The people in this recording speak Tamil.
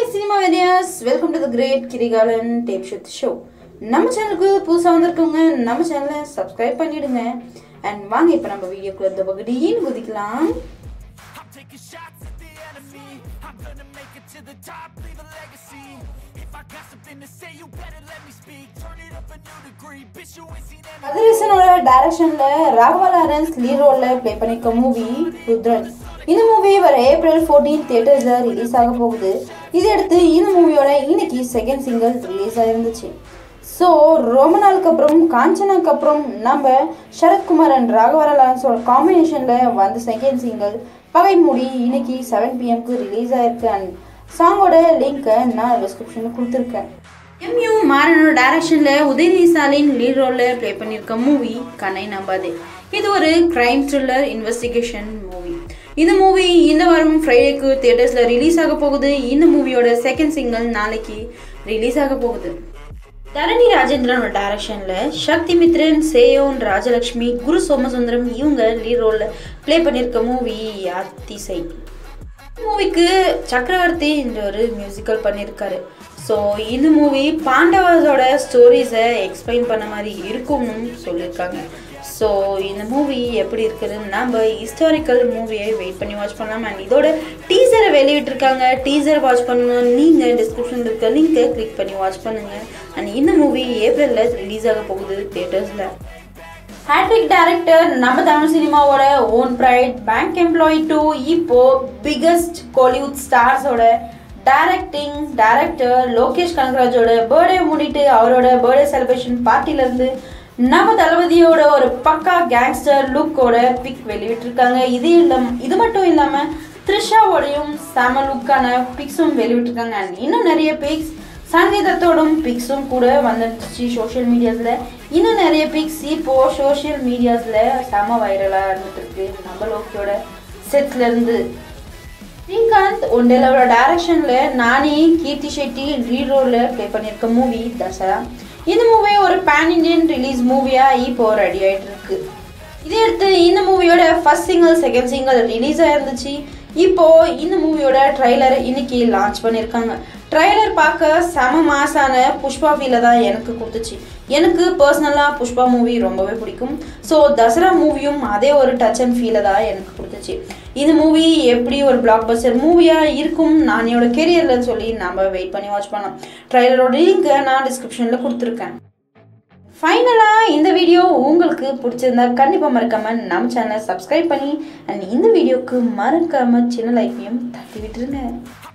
சினிமா வேதியாஸ் வெல்கம் டு த கிரேட் கிரிகாலன் டேப் ஷூட் ஷோ நம்ம சேனலுக்கு புதுசாக வந்திருக்கவங்க நம்ம சேனலை சப்ஸ்கிரைப் பண்ணிடுங்க அண்ட் வாங்க இப்போ நம்ம வீடியோக்குள்ள இந்த பகுதின்னு குதிக்கலாம் I'm taking shots at the enemy. I'm gonna make it to the top, leave a legacy. If I got something to say, you better let me speak. Turn it up a new degree, bitch. You ain't seen any. கதிரேசனோட டைரக்ஷனில் ராகவா லாரன்ஸ் லீட் ரோலில் ப்ளே பண்ணியிருக்க மூவி ருத்ரன் இந்த மூவி வர ஏப்ரல் ஃபோர்டீன் தியேட்டர்ஸில் ரிலீஸ் ஆக போகுது இதையடுத்து இந்த மூவியோட இன்னைக்கு செகண்ட் சிங்கிள் ரிலீஸ் ஆயிருந்துச்சு ஸோ ரொம்ப நாளுக்கு அப்புறம் காஞ்சனாக்கு அப்புறம் நம்ம சரத்குமார் அண்ட் ராகவா லாரன்ஸோட காம்பினேஷனில் வந்த செகண்ட் சிங்கிள் பகை மூடி இன்னைக்கு செவன் பிஎம்க்கு ரிலீஸ் ஆயிருக்கு அண்ட் சாங்கோட லிங்க்கை நான் டிஸ்கிரிப்ஷனில் கொடுத்துருக்கேன் எம்யூ மாறனோட டைரக்ஷனில் உதயநிதி ஸ்டாலின் லீட் ரோலில் ப்ளே பண்ணியிருக்க மூவி கண்ணை நம்பாதே இது ஒரு கிரைம் த்ரில்லர் இன்வெஸ்டிகேஷன் மூவி இந்த மூவி இந்த வாரம் ஃப்ரைடேக்கு தியேட்டர்ஸில் ரிலீஸ் ஆக போகுது இந்த மூவியோட செகண்ட் சிங்கிள் நாளைக்கு ரிலீஸ் ஆக போகுது தரணி ராஜேந்திரனோட டைரக்ஷனில் சக்தி மித்ரன் சேயோன் ராஜலக்ஷ்மி குரு சோமசுந்தரம் இவங்க லீட் ரோலில் ப்ளே பண்ணியிருக்க மூவி அத்திசை மூவிக்கு சக்கரவர்த்தி என்ற ஒரு மியூசிக்கல் பண்ணியிருக்காரு ஸோ இந்த மூவி பாண்டவாஸோட ஸ்டோரிஸை எக்ஸ்பிளைன் பண்ண மாதிரி இருக்கும்னு சொல்லியிருக்காங்க ஸோ இந்த மூவி எப்படி இருக்குதுன்னு நம்ம ஹிஸ்டாரிக்கல் மூவியை வெயிட் பண்ணி வாட்ச் பண்ணலாம் அண்ட் இதோட டீசரை வெளியிட்டிருக்காங்க டீசர் வாட்ச் பண்ணணும் நீங்கள் டிஸ்கிரிப்ஷனில் இருக்க லிங்கை கிளிக் பண்ணி வாட்ச் பண்ணுங்கள் அண்ட் இந்த மூவி ஏப்ரலில் ரிலீஸ் ஆக போகுது தியேட்டர்ஸில் ஹேட்ரிக் டைரக்டர் நம்ம தமிழ் சினிமாவோட own pride bank employee to இப்போ பிகஸ்ட் கோலிவுட் ஸ்டார்ஸோட டைரக்டிங் டைரக்டர் லோகேஷ் கனகராஜோட பர்த்டே முன்னிட்டு அவரோட பர்த்டே செலிப்ரேஷன் பார்ட்டிலேருந்து நம்ம தளபதியோட ஒரு பக்கா கேங்ஸ்டர் லுக்கோட பிக் வெளியிட்டிருக்காங்க இது இல்லாம இது மட்டும் இல்லாமல் த்ரிஷாவோடையும் செம லுக்கான பிக்ஸும் வெளியிட்டிருக்காங்க அண்ட் இன்னும் நிறைய பிக்ஸ் சங்கீதத்தோடும் பிக்ஸும் கூட வந்துடுச்சு சோஷியல் மீடியாஸில் இன்னும் நிறைய பிக்ஸ் இப்போ சோஷியல் மீடியாஸில் செம வைரலாக இருந்துட்டு இருக்கு நம்ம லோக்கியோட செட்லேருந்து ஸ்ரீகாந்த் ஒண்டேலோட டைரக்ஷனில் நானே கீர்த்தி ஷெட்டி லீட் ரோலில் ப்ளே பண்ணியிருக்க மூவி தசரா இந்த மூவி ஒரு பேன் இண்டியன் ரிலீஸ் மூவியாக இப்போ ரெடி ஆகிட்டு இருக்கு இதே அடுத்து இந்த மூவியோட first single second single release ஆயிருந்துச்சு இப்போ இந்த மூவியோட ட்ரைலர் இன்னைக்கு லான்ச் பண்ணியிருக்காங்க ட்ரைலர் பார்க்க செம மாசான புஷ்பா ஃபீலை தான் எனக்கு கொடுத்துச்சு எனக்கு பர்சனலாக புஷ்பா மூவி ரொம்பவே பிடிக்கும் ஸோ தசரா மூவியும் அதே ஒரு டச் அண்ட் ஃபீலை தான் எனக்கு கொடுத்துச்சு இந்த மூவி எப்படி ஒரு பிளாக் பஸ்டர் மூவியாக இருக்கும் நான் என்னோட கெரியரில் சொல்லி நம்ம வெயிட் பண்ணி வாட்ச் பண்ணலாம் ட்ரைலரோட லிங்கை நான் டிஸ்கிரிப்ஷனில் கொடுத்துருக்கேன் ஃபைனலாக இந்த வீடியோ உங்களுக்கு பிடிச்சிருந்தா கண்டிப்பாக மறக்காம நம்ம சேனலை சப்ஸ்கிரைப் பண்ணி அண்ட் இந்த வீடியோக்கு மறக்காம சின்ன லைக்கையும் தட்டி விட்டுருங்க